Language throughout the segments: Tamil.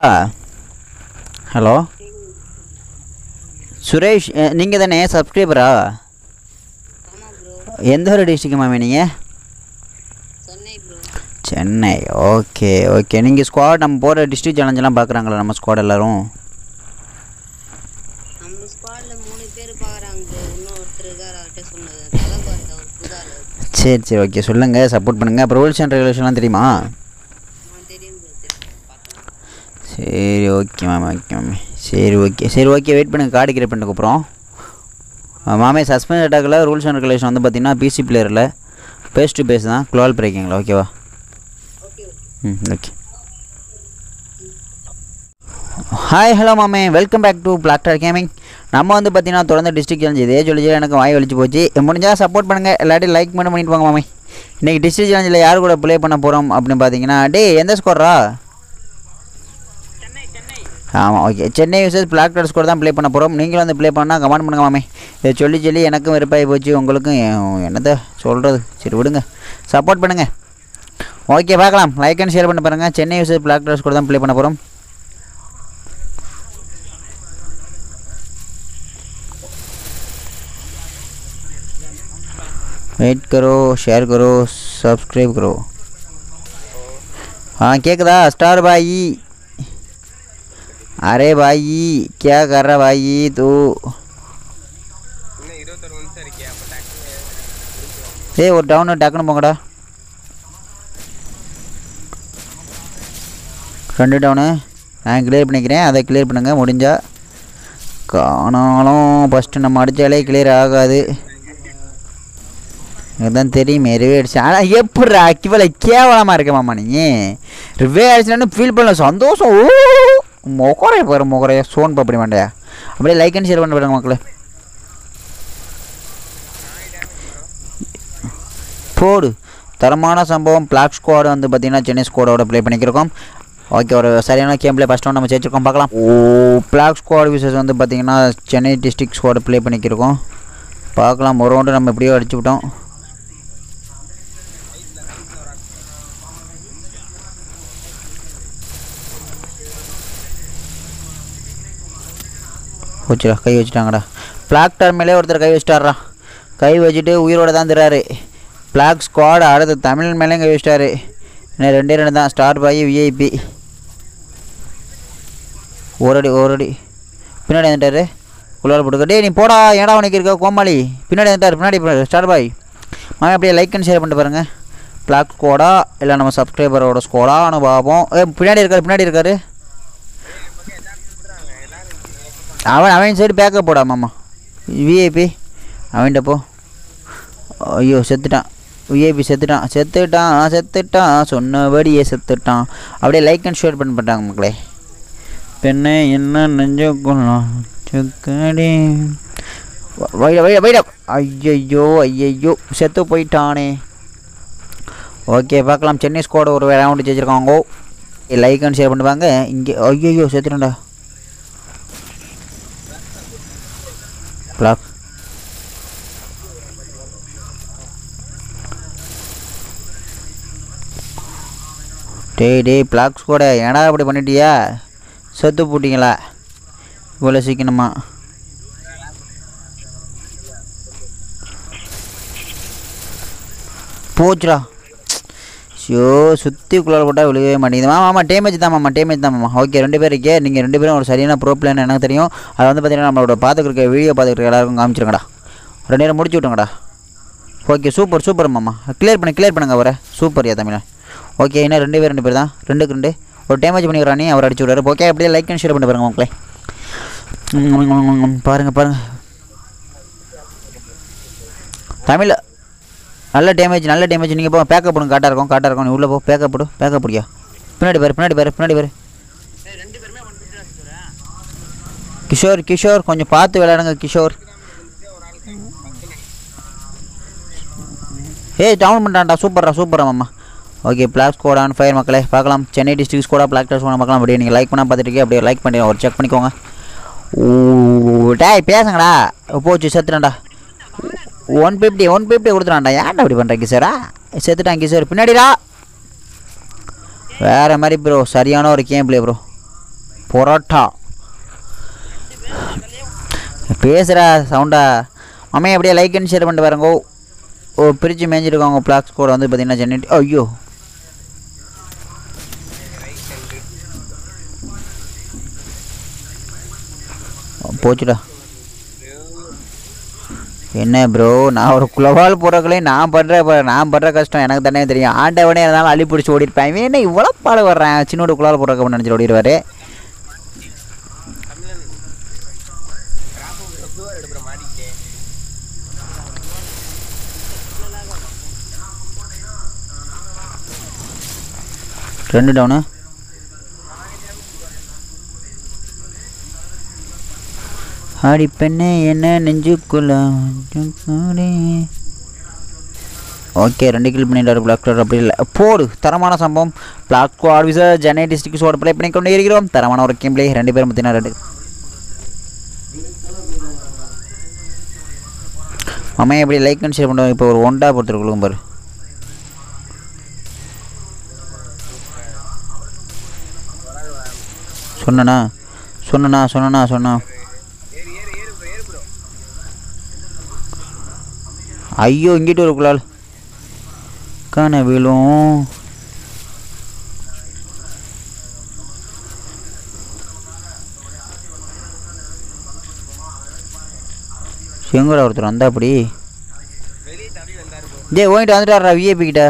ஆ ஹலோ சுரேஷ் நீங்கள் தானே சப்ஸ்கிரைபரா ஆமா ப்ரோ எந்த ஒரு டிஸ்ட்ரிக்ட் மாமி நீங்கள் Chennai bro Chennai okay okay நீங்கள் ஸ்குவாட் நம்ம போகிற டிஸ்ட்ரிக்ட் சேலஞ்செல்லாம் பார்க்குறாங்களா நம்ம ஸ்குவாட் எல்லாரும் நம்ம ஸ்குவாட்ல மூணு பேர் பாக்குறாங்க ப்ரோ இன்னும் ஒருத்தர் இருக்காரு அவர்கிட்ட சொன்னது தலைவர் அவர் புதாலு சரி சரி ஓகே சொல்லுங்கள் சப்போர்ட் பண்ணுங்கள் அப்புறம் ரூல்ஸ் அண்ட் ரெகுலேஷன்லாம் தெரியுமா ஆ தெரியும் ப்ரோ தெரியும் பார்த்தேன் சரி ஓகே மேம் ஓகே மேம் சரி ஓகே சரி ஓகே வெயிட் பண்ணுங்கள் கார்டு கிரியேட் பண்ணதுக்கு அப்புறம் மாமே சஸ்பெண்ட் அட்டாக்கில் ரூல்ஸ் அண்ட் ரெகுலேஷன் வந்து பார்த்தீங்கன்னா பிசி பிளேயரில் பேஸ் டு பேஸ் தான் க்ளோல் பிரேக்கிங்களா ஓகேவா ஓகே ம் ஓகே ஹாய் ஹலோ மாமே welcome back to Blackter gaming நம்ம வந்து பார்த்தீங்கன்னா தொடர்ந்து டிஸ்ட்ரிக்ட் சேலஞ்ச் இதே சொல்லி எனக்கு வாய் வலிச்சு போச்சு முடிஞ்சால் சப்போர்ட் பண்ணுங்கள் எல்லாத்தையும் லைக் மட்டும் பண்ணிட்டு போங்க மாமே இன்றைக்கி டிஸ்ட்ரிக்ட் சேலஞ்சில் யார் கூட ப்ளே பண்ண போகிறோம் அப்படின்னு பார்த்தீங்கன்னா டேய் எந்த ஸ்கோரா ஆமாம் okay Chennai versus black squad தான் ப்ளே பண்ண போகிறோம் நீங்களும் வந்து ப்ளே பண்ணால் கமெண்ட் பண்ணுங்க மாமே இதை சொல்லி சொல்லி எனக்கும் வெறுப்பாகி போச்சு உங்களுக்கும் எ- என்னத்த சொல்கிறது சரி விடுங்க சப்போர்ட் பண்ணுங்கள் ஓகே பார்க்கலாம் லைக் அண்ட் ஷேர் பண்ணி பாருங்கள் சென்னை விசஸ் பிளாக் ஸ்கோர் தான் ப்ளே பண்ண போகிறோம் वेट करो शेयर करो सब्सक्राइब करो हाँ கேக்குதா स्टार भाई अरे भाई क्या कर रहा भाई तू இன்னும் இருபத்தொரு நிமிஷம் இருக்கே அப்போ டக்குனு ஏய் ஒரு டவுன் டக்குன்னு போங்கடா ரெண்டு டவுனு நான் கிளியர் பண்ணிக்கிறேன் அதை கிளியர் பண்ணுங்கள் முடிஞ்சா காணாலும் ஃபஸ்ட்டு நம்ம அடித்தாலே கிளியர் ஆகாது இதுதான் தெரியுமே ரிவே அடிச்சு ஆனால் எப்படி இவ்வளோ கேவலமாக இருக்க மாமா நீ ரிவே அடிச்சுன்னு ஃபீல் பண்ணல சந்தோஷம் ஓ முகரைய பாரு முகரைய சோன் பாப்படி மாட்டையா அப்படியே லைக் அண்ட் ஷேர் பண்ண பாருங்க மக்களே போடு தரமான சம்பவம் பிளாக் ஸ்குவாடு வந்து பார்த்தீங்கன்னா சென்னை ஸ்குவாடோட ப்ளே பண்ணிக்கிறோம் ஓகே ஒரு சரியான கேம் ப்ளே ஃபஸ்ட் நம்ம சேர்த்துருக்கோம் பார்க்கலாம் ஓ பிளாக் ஸ்குவாட் விசஸ் வந்து பார்த்தீங்கன்னா சென்னை டிஸ்ட்ரிக்ட் ஸ்குவாடு ப்ளே பண்ணிக்கிறோம் பார்க்கலாம் ஒரு ரவுண்டு நம்ம எப்படியோ அடிச்சு விட்டோம் போச்சுடா கை வச்சுட்டாங்கடா பிளாக்டர் மேலே ஒருத்தர் கை வச்சிட்டாரா கை வச்சுட்டு உயிரோட தான் தர்றாரு பிளாக் ஸ்குவாட் அடுத்து தமிழ் மேலேயும் கை வச்சிட்டாரு இன்னும் ரெண்டே ரெண்டு தான் ஸ்டார் பாய் விஐபி ஒரு அடி ஒரு அடி பின்னாடி வந்துட்டாரு உள்ளார போட்டுக்க டேய் நீ போடா ஏடா உனக்கு இருக்க கோமாளி பின்னாடி வந்துட்டார் பின்னாடி பின்னாடி ஸ்டார் பாய் மாமே அப்படியே லைக் அண்ட் ஷேர் பண்ணிட்டு பாருங்க பிளாக் ஸ்குவாடா இல்லை நம்ம சப்ஸ்கிரைபரோட ஸ்குவாடான்னு பார்ப்போம் ஏ பின்னாடி இருக்காரு பின்னாடி இருக்காரு அவன் அவன் சைடு பேக்கப் போடா மாமா விஐபி அவன்கிட்ட போ ஐயோ செத்துட்டான் விஐபி செத்துட்டான் செத்துட்டான் செத்துட்டான் சொன்னபடியே செத்துட்டான் அப்படியே லைக் அண்ட் ஷேர் பண்ணி பண்ணிட்டாங்க மக்களே பெண்ணை என்ன நெஞ்சுக்குள்ளாம் சுக்கடி வைட வைட வைட ஐயையோ ஐயையோ செத்து போயிட்டானே ஓகே பார்க்கலாம் சென்னை ஸ்குவாட் ஒரு ரவுண்டு ஜெயிச்சிருக்காங்க லைக் அண்ட் ஷேர் பண்ணுவாங்க இங்கே ஐயையோ செத்துட்டேன்டா பிளாக் டேய் டேய் பிளாக்ஸ் கூட ஏடா இப்படி பண்ணிட்டியா செத்து போட்டிங்களா இவ்வளோ சீக்கிரமா போச்சுடா ஷோ சுற்றி குள்ளால் போட்டால் விழுகவே மாட்டேங்குது மாமா ஆமாம் டேமேஜ் தான் மாமா டேமேஜ் தான் மாமா ஓகே ரெண்டு பேர் இருக்கே நீங்கள் ரெண்டு பேரும் ஒரு சரியான ப்ரோ பிளான் எனக்கு தெரியும் அது வந்து பார்த்தீங்கன்னா நம்மளோட பார்த்துக்கிற வீடியோ பார்த்துக்கிற எல்லாருக்கும் காமிச்சிருங்கடா ரெண்டு நேரம் முடிச்சு விட்டுங்கடா ஓகே சூப்பர் சூப்பர் மாமா கிளியர் பண்ணி கிளியர் பண்ணுங்க அவரை சூப்பர் யா தமிழன் ஓகே இன்னும் ரெண்டு பேர் ரெண்டு பேர் தான் ரெண்டுக்கு ரெண்டு ஒரு டேமேஜ் பண்ணிக்கிறான் நீ அவர் அடிச்சு விடுறாரு ஓகே அப்படியே லைக் அண்ட் ஷேர் பண்ணி பாருங்க மக்களே ம், பாருங்க பாருங்க தமிழ் நல்ல டேமேஜ் நல்ல டேமேஜ் நீங்கள் போ பேக்கப் போடுங்க காட்டாக இருக்கும் காட்டாக இருக்கும் நீ உள்ளே போ பேக்கப் போடு பேக்கப் போடியா பின்னாடி பாரு பின்னாடி பாரு பின்னாடி பாரு கிஷோர் கிஷோர் கொஞ்சம் பார்த்து விளையாடுங்க கிஷோர் ஏய் டவுன் பண்ணிட்டான்டா சூப்பர்ரா சூப்பரா மாமா okay black squad on fire மக்களே பார்க்கலாம் சென்னை டிஸ்ட்ரிக்ட் ஸ்கோடா பிளாக் டஸ் பார்க்கலாம் அப்படியே நீங்கள் லைக் பண்ணால் பார்த்துட்டு இருக்கீங்க, அப்படியே லைக் பண்ணி ஒரு செக் பண்ணிக்கோங்க ஓ டேய் பேசுங்கடா போச்சு செத்துட்டேன்டா ஒன் ஃபிஃப்டி ஒன் ஃபிஃப்டி கொடுத்துட்டான்டா ஏன்டா அப்படி பண்ணுற கிஷோரா செத்துட்டான் கிஷோர் பின்னாடிடா வேறு மாதிரி ப்ரோ சரியான ஒரு கேம் ப்ளே ப்ரோ பொரோட்டா பேசுகிறா சவுண்டா அம்மையை அப்படியே லைக் அண்ட் ஷேர் பண்ணிட்டு பாருங்க ஓ பிரித்து மேய்ஞ்சிருக்காங்க பிளாக்ஸ் கூட வந்து பார்த்தீங்கன்னா சென்னை ஐயோ போச்சுடா என்ன ப்ரோ நான் ஒரு குளவால் போடுறக்குள்ளே நான் படுற ப- நான் படுற கஷ்டம் எனக்கு தானே தெரியும் ஆண்டவனே இருந்தாலும் அள்ளி பிடிச்சி ஓடிருப்பேன் இவன் என்ன இவ்வளோ பாடு வர்றேன் சின்னோட குளவால் போடுறக்கு நினச்சிட்டு ஓடிடுவாரு தமிழன் கிராஃபு சுவர் எடுக்கிற மாட்டிக்கிட்டேன் ரெண்டு டவுனு ஆடி பெண்ணே என்ன நெஞ்சுக்குள்ள ஓகே ரெண்டு கில் பண்ணிட்டாரு பிளாக் கலர் அப்படி இல்லை போடு தரமான சம்பவம் பிளாக் ஸ்குவாட் விச சென்னை டிஸ்ட்ரிக்ட் ஸ்குவாட் ப்ளே பண்ணி கொண்டு இருக்கிறோம் தரமான ஒரு கேம் ப்ளே ரெண்டு பேரும் பார்த்தீங்கன்னா ரெண்டு அம்மா எப்படி லைக் அண்ட் ஷேர் பண்ணுவாங்க இப்போ ஒரு ஒண்டா பொறுத்திருக்கோம் பாரு சொன்னனா சொன்னனா சொன்னனா சொன்னா ஏறு ஏறு ஏறு ப்ரோ ஏறு ப்ரோ ஐயோ இங்கிட்டு ஒரு குழால் காண விழும் எங்கடா ஒருத்தர் வந்தா அப்படி வெளியே தள்ளி வந்தாரு ப்ரோ டேய் ஓங்கிட்டு வந்துட்டாரா விஏபி கிட்ட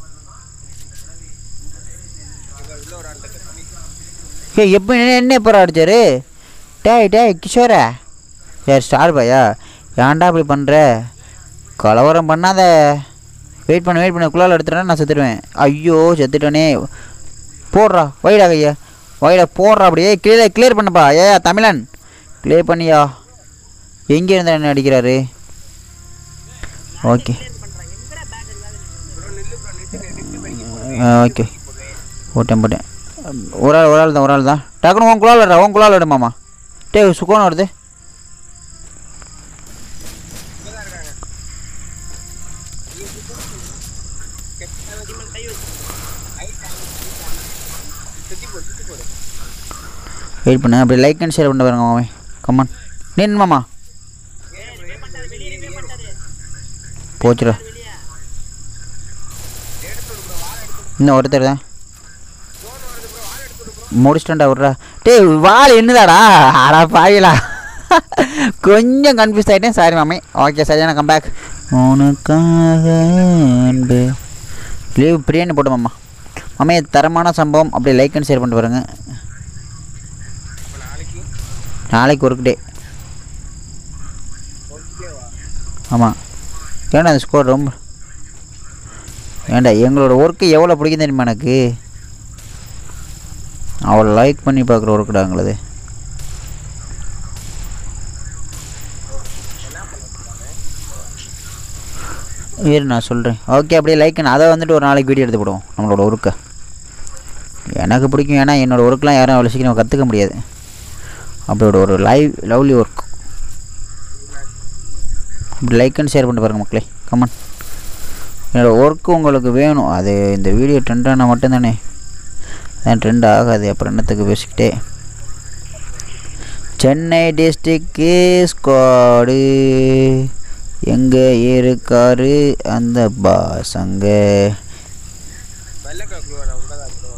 இங்க உள்ள ஒரு ஆள்கிட்ட கத்தி ஏய் எப்போ என்ன எப்போ அடிச்சாரு டேய் டேய் கிஷோரா சரி ஸ்டார் பாயா ஏன்டா இப்படி பண்ணுற கலவரம் பண்ணாத வெயிட் பண்ண வெயிட் பண்ண குள்ளால் எடுத்துட்டேன்னா நான் செத்துடுவேன் ஐயோ செத்துட்டேனே போடுறா வைடா ஐயா வைடா போடுறா அப்படியே கிளியர் கிளியர் பண்ணப்பா ஏயா தமிழன் கிளியர் பண்ணியா எங்கே இருந்தா என்ன அடிக்கிறாரு ஓகே ப்ரோ நில்லு ப்ரோ நில்லு நில்லு படிக்க ஓகே போட்டேன் போட்டேன் ஒரு ஆள் ஒரு ஆள் தான் ஒரு ஆள் தான் டக்குனு உன் குழால் விடுறா உன் குழால் விடு மாமா டே சுக்கோன்னு வருது இங்கதான் இருக்காங்க கெட்ட கை வச்சு சுத்தி போடு சுத்தி போடு வெயிட் பண்ணு அப்படி லைக் அண்ட் ஷேர் பண்ண பாருங்க மாமே கமான் நின் மாமா போச்சுடா இன்னும் ஒருத்தர் தான் முடிச்சிட்டேன்டா விட்றா டேய் வாள் என்னதாடா ஆடா பாவிலா கொஞ்சம் கன்ஃபியூஸ் ஆகிட்டேன் சாரி மாமே ஓகே சரியான கம்பேக் உனக்காக அன்பு லீவ் பிரியாணி போட்டு மாமா மாமே தரமான சம்பவம் அப்படியே லைக் அண்ட் ஷேர் பண்ணிட்டு பாருங்க அப்போ நாளைக்கு நாளைக்கு ஒர்க் டே ஓகேவா ஆமாம் ஏன்டா அந்த ஸ்கோர் ரொம்ப ஏன்டா எங்களோட ஒர்க்கு எவ்வளோ பிடிக்கும் தெரியுமா எனக்கு அவ்வளோ லைக் பண்ணி பார்க்குற ஒர்க்குடா எங்களது இரு நான் சொல்கிறேன் ஓகே அப்படியே லைக் அதை வந்துட்டு ஒரு நாளைக்கு வீடியோ எடுத்து போடுவோம் நம்மளோட ஒர்க்கை எனக்கு பிடிக்கும் ஏன்னா என்னோடய ஒர்க்லாம் யாரும் அவ்வளோ சீக்கிரம் கற்றுக்க முடியாது அப்படியோட ஒரு லைவ் லவ்லி ஒர்க் அப்படி லைக் அண்ட் ஷேர் பண்ணிட்டு பாருங்க மக்களே கமன் என்னோடய ஒர்க்கு உங்களுக்கு வேணும் அது இந்த வீடியோ ட்ரெண்ட் ஆனால் மட்டும்தானே அதான் ட்ரெண்ட் ஆகாது அப்புறம் என்னத்துக்கு பேசிக்கிட்டே சென்னை டிஸ்ட்ரிக்கு ஸ்குவாடு எங்கே இருக்காரு அந்த பாஸ் அங்கே வெள்ளக்கா ப்ரோ நான் உங்கதான் ப்ரோ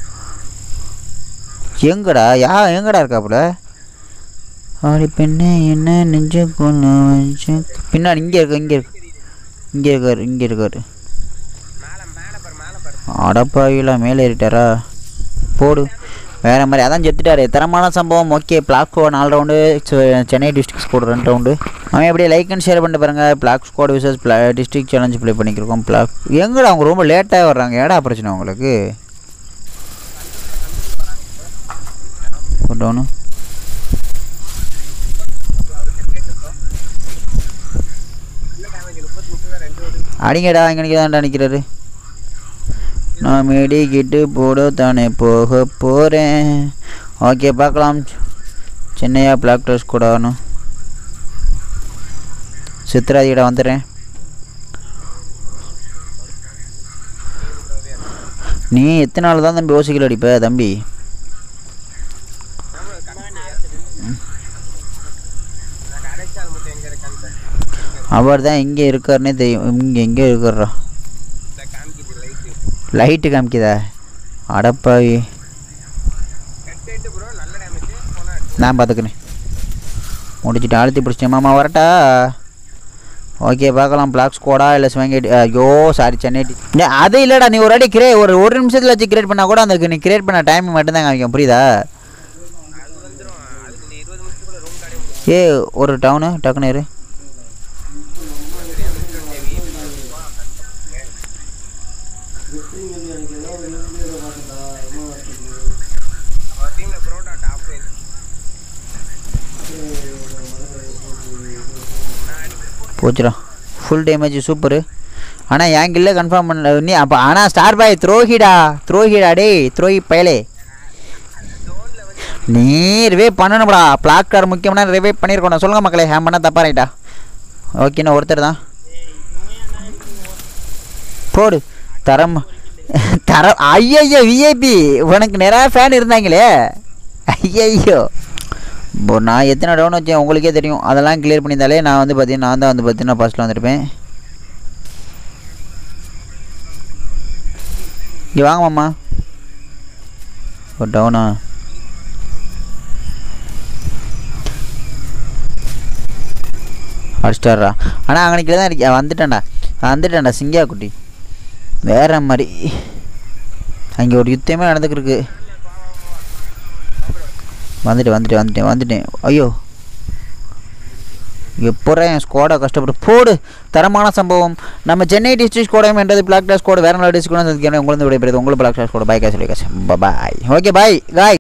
எங்கடா யா எங்கடா இருக்காப்புல ஆடி பெண்ணே என்ன நெஞ்ச கொள்ள வச்ச பின்னாடி இங்கே இருக்க இங்கே இருக்கு இங்கே இருக்காரு இங்கே இருக்காரு மேலே மேலே பாரு மேலே பாரு அடப்பாவிலா மேலே ஏறிட்டாரா போடு வேற மாதிரி அதான் செத்துட்டாரு தரமான சம்பவம் ஓகே பிளாக் நாலு ரவுண்டு சென்னை டிஸ்ட்ரிக்ட் ஸ்கோர் ரெண்டு ரவுண்டு அவன் அப்படியே லைக் அண்ட் ஷேர் பண்ணிட்டு பாருங்க black squad versus black district challenge play பண்ணிக்கிறோம் பிளாக் எங்கடா அவங்க ரொம்ப லேட்டாக வர்றாங்க ஏடா பிரச்சனை உங்களுக்கு டவுனு இல்லை டேமேஜ் முப்பத்தி முப்பது ரெண்டு ஒரு அடிங்கடா இங்கே தான்டா நிற்கிறாரு நான் மேடிக்கிட்டு போட தானே போக போகிறேன் ஓகே பார்க்கலாம் சென்னையா பிளாக் ட்ரெஸ் கூட ஆகணும் சித்ராதிகிட்ட வந்துடுறேன் நீ எத்தனை நாள் தான் தம்பி ஓசிக்கல் அடிப்ப தம்பி நான் கடைச்சால் மட்டும் எங்க இருக்கான்னு அவர் தான் இங்கே இருக்காருன்னே தெரியும் இங்கே எங்கே இருக்கிறா இந்த காமிக்குது லைட்டு லைட்டு காமிக்குதா அடப்பாவி ஹெட் ப்ரோ நல்ல டேமேஜ் போனா நான் பார்த்துக்கிறேன் முடிச்சுட்டு அழுத்தி பிடிச்சிட்டேன் மாமா வரட்டா ஓகே பார்க்கலாம் பிளாக் ஸ்கோடா இல்லை சிவங்கேட் ஐயோ சாரி சென்னை டி- டேய், அது இல்லைடா நீ ஒரு வாட்டி கிரே ஒரு ஒரு நிமிஷத்தில் வச்சு கிரியேட் பண்ணால் கூட அந்த நீ கிரியேட் பண்ண டைம் மட்டும்தான் காமிக்கும் புரியுதா அது வந்துடும் அதுக்கு இந்த இருபது நிமிஷத்துக்குள்ள ரூம் கார்டே முடியும் ஏ ஒரு டவுனு டக்குனு இரு நம்ம டீம்ல ப்ரோடா டாப் லைன் போச்சுடா ஃபுல் டேமேஜ் சூப்பரு ஆனால் என் கில்ல கன்ஃபார்ம் பண்ணல நீ அப்போ ஆனால் ஸ்டார் பாய் த்ரோஹிடா த்ரோஹிடா டேய் த்ரோஹி பயலே நீ ரிவே பண்ணணும்டா பிளாக் கார் முக்கியமான ரிவே பண்ணியிருக்கணும் சொல்லுங்கள் மக்களே ஹேம் பண்ணால் தப்பா ரைட்டா ஓகேண்ணா ஒருத்தர் தான் போடு தரம் தரம் ஐயய்யோ விஐபி உனக்கு நிறையா ஃபேன் இருந்தாங்களே ஐயய்யோ இப்போ நான் எத்தனை டவுன் வச்சேன் உங்களுக்கே தெரியும் அதெல்லாம் கிளியர் பண்ணியிருந்தாலே நான் வந்து பார்த்தீங்கன்னா நான் தான் வந்து பார்த்தீங்கன்னா ஃபஸ்ட்டில் வந்திருப்பேன் இங்கே வாங்க மாமா ஒரு டவுனா அடிச்சிட்டாரா ஆனால் அங்கனைக்கு தான் இருக்கேன் வந்துட்டேன்டா வந்துட்டேன்டா சிங்கியா குட்டி வேற மாதிரி அங்கே ஒரு யுத்தமே நடந்துக்கிருக்கு வந்துட்டு வந்துட்டு வந்துட்டேன் வந்துட்டேன் ஐயோ எப்போறா என் ஸ்குவாடை கஷ்டப்பட்டு போடு தரமான சம்பவம் நம்ம சென்னை டிஸ்ட்ரிக்ட் ஸ்கோடையும் என்றது பிளாக் கிளாஸ் கோடு வேற நல்ல டிஸ்ட்ரிக்ட் உங்களுக்கு விடைபெறுது உங்களுக்கு பிளாக் கிளாஸ் கோடு பாய் காசு பாய் ஓகே பாய் காய்